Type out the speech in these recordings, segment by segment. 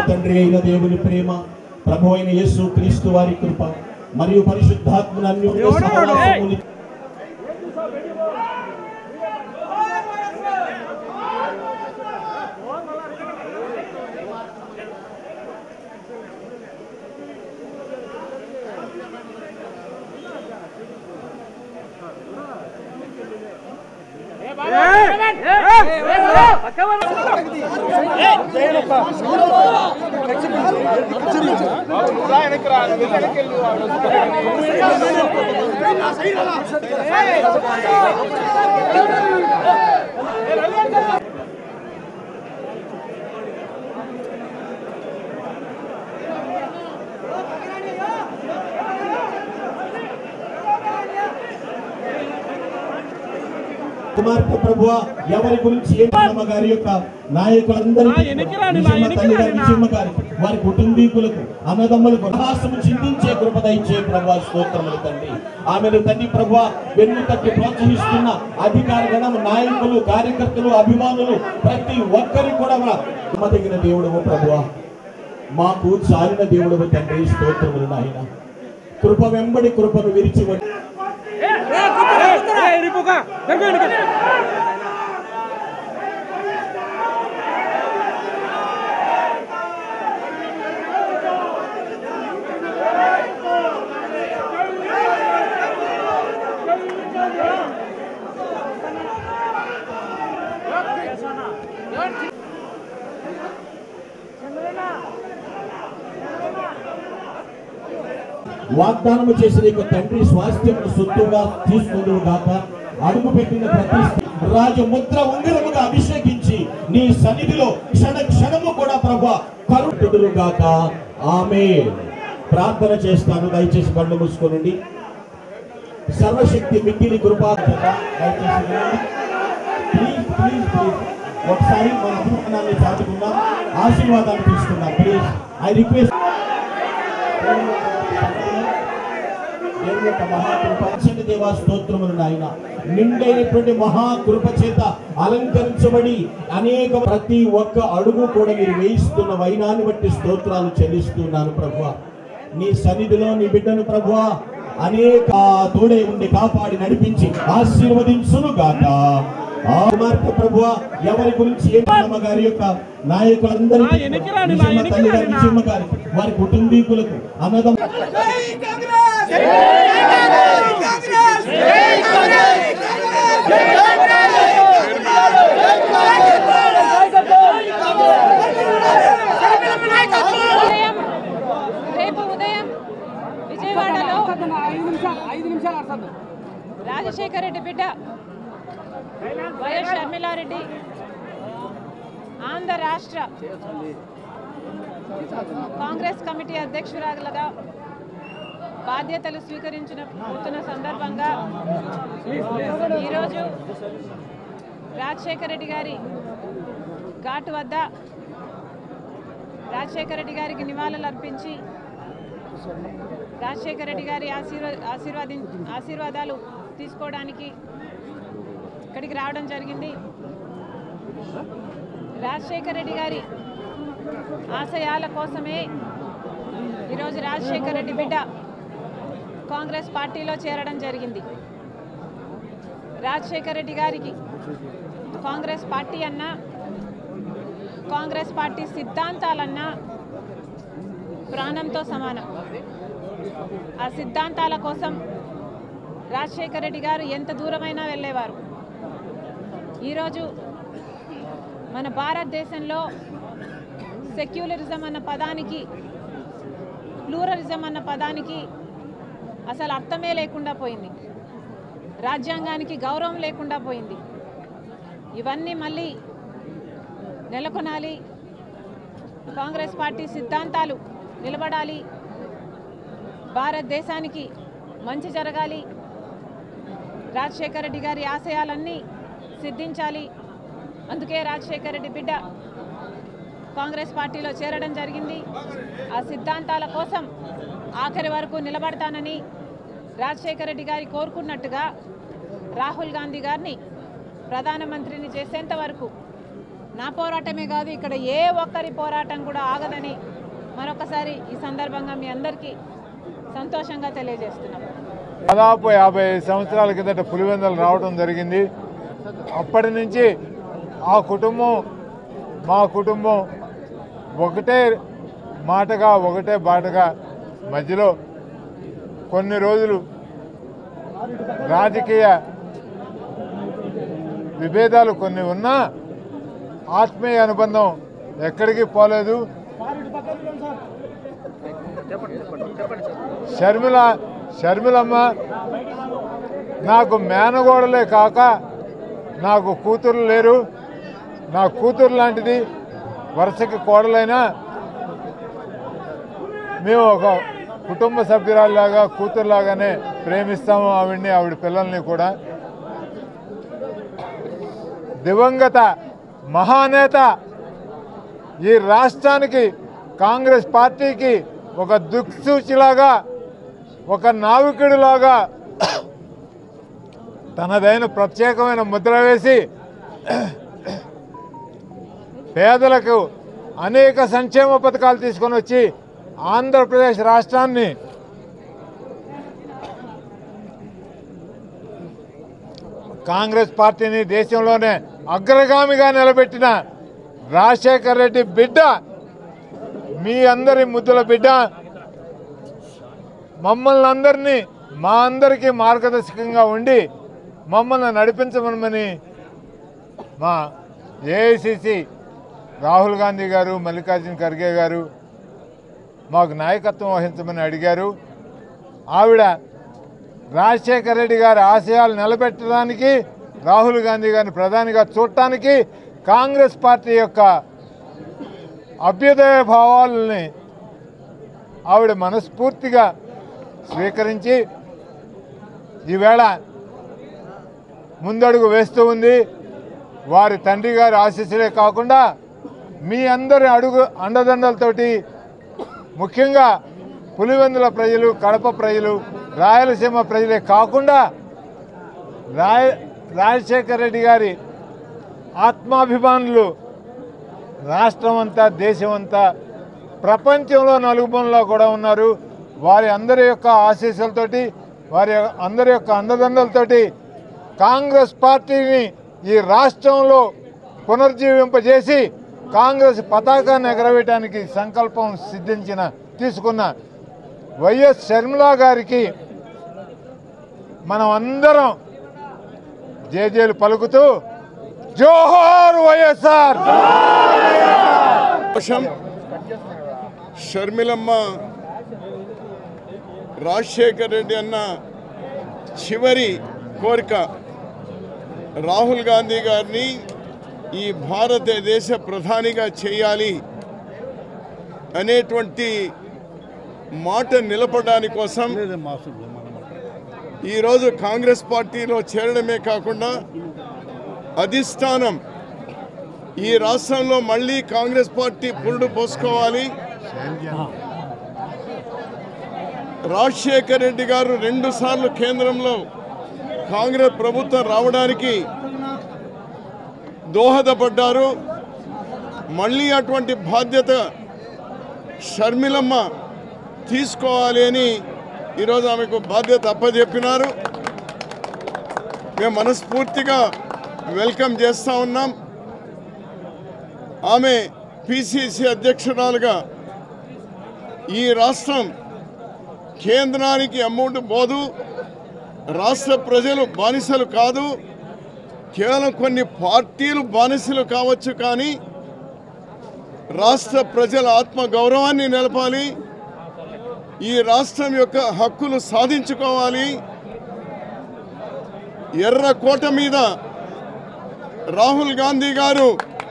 తండ్రి అయిన దేవుని ప్రేమ ప్రభు అయిన యేసు క్రీస్తు వారి కృప మరియు పరిశుద్ధాత్మను అన్యోన్య సహవాసముని కుమార్తె ప్రభువ ఎవరి గురించి ఏమమ్మ గారి యొక్క నాయకులందరికీ విజయమ్మ తల్లి గారి విజయమ్మ గారికి వారి కుటుంబీకులకు అన్నదమ్ములకు రహాసము చింతించే కృప దయచే ప్రభు స్తోత్రములు తండ్రి ఆమెను తండ్రి ప్రభు వెన్ను తట్టి ప్రోత్సహిస్తున్న అధికార గణం నాయకులు కార్యకర్తలు అభిమానులు ప్రతి ఒక్కరి కూడా నమ్మదగిన దేవుడవు ప్రభువ మాకు చాలిన దేవుడవు తండ్రి స్తోత్రములు నాయన కృప వెంబడి కృపను విరిచి వాగ్దానము చేసిన యొక్క తండ్రి స్వాస్థ్యము సొత్తుగా తీసుకుందువు గాక అడుగు పెట్టిన ప్రతి రాజముద్ర ఉంగరముగా అభిషేకించి నీ సన్నిధిలో క్షణ క్షణము కూడా ప్రభు కరుణుడు గాక ఆమె ప్రార్థన చేస్తాను దయచేసి కళ్ళు మూసుకోనండి సర్వశక్తి మిక్కిలి కృపా దయచేసి వినండి. ప్లీజ్ ప్లీజ్ ప్లీజ్ ఒకసారి మన అభిమానాన్ని చాటుకుందాం ఆశీర్వాదాలు తీసుకుందాం ప్లీజ్ ఐ రిక్వెస్ట్ దేవుని యొక్క మహాకృప అత్యంత దేవా స్తోత్రములు నాయన నిండైనటువంటి మహాకృప చేత అలంకరించబడి అనేక ప్రతి ఒక్క అడుగు కూడా మీరు వేయిస్తున్న వైనాన్ని బట్టి స్తోత్రాలు చెల్లిస్తున్నాను ప్రభు నీ సన్నిధిలో నీ బిడ్డను ప్రభు అనేక తోడే ఉండి కాపాడి నడిపించి ఆశీర్వదించును గాక ఆ కుమార్తె ప్రభు ఎవరి గురించి ఏమమ్మ గారి యొక్క నాయకులందరికీ విజయమ్మ తల్లి గారి విజయమ్మ గారికి వారి కుటుంబీకులకు అన్నదమ్మ ఉదయం రేపు ఉదయం విజయవాడలో రాజశేఖర రెడ్డి బిడ్డ వైఎస్ షర్మిలారెడ్డి ఆంధ్ర రాష్ట్ర కాంగ్రెస్ కమిటీ అధ్యక్షురాలుగా బాధ్యతలు స్వీకరించిన పోతున్న సందర్భంగా ఈరోజు రాజశేఖర రెడ్డి గారి ఘాటు వద్ద రాజశేఖర రెడ్డి గారికి నివాళులు అర్పించి రాజశేఖర రెడ్డి గారి ఆశీర్వా ఆశీర్వాది ఆశీర్వాదాలు తీసుకోవడానికి ఇక్కడికి రావడం జరిగింది రాజశేఖర రెడ్డి గారి ఆశయాల కోసమే ఈరోజు రాజశేఖర రెడ్డి బిడ్డ కాంగ్రెస్ పార్టీలో చేరడం జరిగింది రాజశేఖర రెడ్డి గారికి కాంగ్రెస్ పార్టీ అన్నా కాంగ్రెస్ పార్టీ సిద్ధాంతాలన్నా ప్రాణంతో సమానం ఆ సిద్ధాంతాల కోసం రాజశేఖర రెడ్డి గారు ఎంత దూరమైనా వెళ్ళేవారు ఈరోజు మన భారతదేశంలో సెక్యులరిజం అన్న పదానికి ప్లూరలిజం అన్న పదానికి అసలు అర్థమే లేకుండా పోయింది రాజ్యాంగానికి గౌరవం లేకుండా పోయింది ఇవన్నీ మళ్ళీ నెలకొనాలి కాంగ్రెస్ పార్టీ సిద్ధాంతాలు నిలబడాలి భారతదేశానికి మంచి జరగాలి రాజశేఖర రెడ్డి గారి ఆశయాలన్నీ సిద్ధించాలి అందుకే రాజశేఖర రెడ్డి బిడ్డ కాంగ్రెస్ పార్టీలో చేరడం జరిగింది ఆ సిద్ధాంతాల కోసం ఆఖరి వరకు నిలబడతానని రాజశేఖర రెడ్డి గారి కోరుకున్నట్టుగా రాహుల్ గాంధీ గారిని ప్రధానమంత్రిని చేసేంత వరకు నా పోరాటమే కాదు ఇక్కడ ఏ ఒక్కరి పోరాటం కూడా ఆగదని మరొకసారి ఈ సందర్భంగా మీ అందరికీ సంతోషంగా తెలియజేస్తున్నాం దాదాపు యాభై సంవత్సరాల కిందట పులివెందలు రావడం జరిగింది అప్పటి నుంచి ఆ కుటుంబం మా కుటుంబం ఒకటే మాటగా ఒకటే బాటగా మధ్యలో కొన్ని రోజులు రాజకీయ విభేదాలు కొన్ని ఉన్నా ఆత్మీయ అనుబంధం ఎక్కడికి పోలేదు షర్మిల షర్మిలమ్మ నాకు మేనగోడలే కాక నాకు కూతురు లేరు నా కూతురు లాంటిది వరుసకి కోడలైనా మేము ఒక కుటుంబ సభ్యురాల్లాగా కూతురులాగానే ప్రేమిస్తాము ఆవిడ్ని ఆవిడ పిల్లల్ని కూడా దివంగత మహానేత ఈ రాష్ట్రానికి కాంగ్రెస్ పార్టీకి ఒక దిక్సూచిలాగా ఒక నావికుడిలాగా తనదైన ప్రత్యేకమైన ముద్ర వేసి పేదలకు అనేక సంక్షేమ పథకాలు తీసుకొని వచ్చి ఆంధ్రప్రదేశ్ రాష్ట్రాన్ని కాంగ్రెస్ పార్టీని దేశంలోనే అగ్రగామిగా నిలబెట్టిన రాజశేఖర్ రెడ్డి బిడ్డ మీ అందరి ముద్దుల బిడ్డ మమ్మల్ని అందరినీ మా అందరికీ మార్గదర్శకంగా ఉండి మమ్మల్ని నడిపించమని మా ఏఐసిసి రాహుల్ గాంధీ గారు మల్లికార్జున ఖర్గే గారు మాకు నాయకత్వం వహించమని అడిగారు ఆవిడ రాజశేఖర రెడ్డి గారి ఆశయాలు నిలబెట్టడానికి రాహుల్ గాంధీ గారిని ప్రధానిగా చూడటానికి కాంగ్రెస్ పార్టీ యొక్క అభ్యుదయ భావాలని ఆవిడ మనస్ఫూర్తిగా స్వీకరించి ఈవేళ ముందడుగు వేస్తూ ఉంది వారి తండ్రి గారి ఆశీస్సులే కాకుండా మీ అందరి అడుగు అండదండలతోటి ముఖ్యంగా పులివెందుల ప్రజలు కడప ప్రజలు రాయలసీమ ప్రజలే కాకుండా రాయ రాజశేఖర రెడ్డి గారి ఆత్మాభిమానులు రాష్ట్రం అంతా దేశం అంతా ప్రపంచంలో నలుగుబంలో కూడా ఉన్నారు వారి అందరి యొక్క ఆశీస్సులతోటి వారి అందరి యొక్క అండదండలతోటి కాంగ్రెస్ పార్టీని ఈ రాష్ట్రంలో పునర్జీవింపజేసి కాంగ్రెస్ పతాకాన్ని ఎగరవేయడానికి సంకల్పం సిద్ధించిన తీసుకున్న వైఎస్ షర్మిలా గారికి మనం అందరం జేజేలు పలుకుతూ జోహార్ వైఎస్ఆర్ సంతోషం షర్మిలమ్మ రాజశేఖర్ రెడ్డి అన్న చివరి కోరిక రాహుల్ గాంధీ గారిని ఈ భారతదేశ ప్రధానిగా చేయాలి అనేటువంటి మాట నిలపడానికి కోసం ఈరోజు కాంగ్రెస్ పార్టీలో చేరడమే కాకుండా అధిష్టానం ఈ రాష్ట్రంలో మళ్ళీ కాంగ్రెస్ పార్టీ పురుడు పోసుకోవాలి రాజశేఖర్ రెడ్డి గారు రెండు సార్లు కేంద్రంలో కాంగ్రెస్ ప్రభుత్వం రావడానికి దోహదపడ్డారు మళ్ళీ అటువంటి బాధ్యత షర్మిలమ్మ తీసుకోవాలి అని ఈరోజు ఆమెకు బాధ్యత అప్పచెప్పినారు మేము మనస్ఫూర్తిగా వెల్కమ్ చేస్తూ ఉన్నాం ఆమె పిసిసి అధ్యక్షురాలుగా ఈ రాష్ట్రం కేంద్రానికి అమౌంట్ పోదు రాష్ట్ర ప్రజలు బానిసలు కాదు కేవలం కొన్ని పార్టీలు బానిసలు కావచ్చు కానీ రాష్ట్ర ప్రజల ఆత్మ గౌరవాన్ని నిలపాలి ఈ రాష్ట్రం యొక్క హక్కులు సాధించుకోవాలి ఎర్రకోట మీద రాహుల్ గాంధీ గారు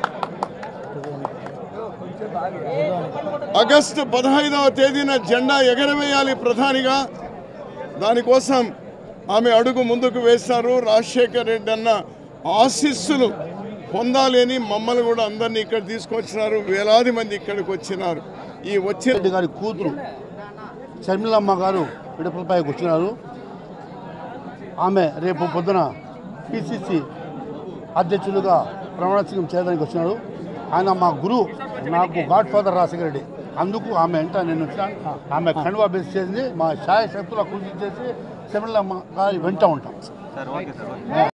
ఆగస్టు పదహైదవ తేదీన జెండా ఎగరవేయాలి ప్రధానిగా దానికోసం ఆమె అడుగు ముందుకు వేశారు రాజశేఖర్ రెడ్డి అన్న ఆశీస్సులు పొందాలి అని మమ్మల్ని కూడా అందరినీ ఇక్కడ తీసుకొచ్చినారు వేలాది మంది ఇక్కడికి వచ్చినారు ఈ వచ్చిన రెడ్డి గారి కూతురు షర్మిలమ్మ గారు విడపలపైకి వచ్చినారు ఆమె రేపు పొద్దున పిసిసి అధ్యక్షులుగా ప్రమాణ స్వీకారం చేయడానికి వచ్చినారు ఆయన మా గురువు నాకు గాడ్ ఫాదర్ రాజశేఖర రెడ్డి అందుకు ఆమె వెంట నేను వచ్చాను ఆమె కండువా బేస్ చేసింది మా శాయ శక్తుల కృషి చేసి శబరిమల గారి వెంట ఉంటాం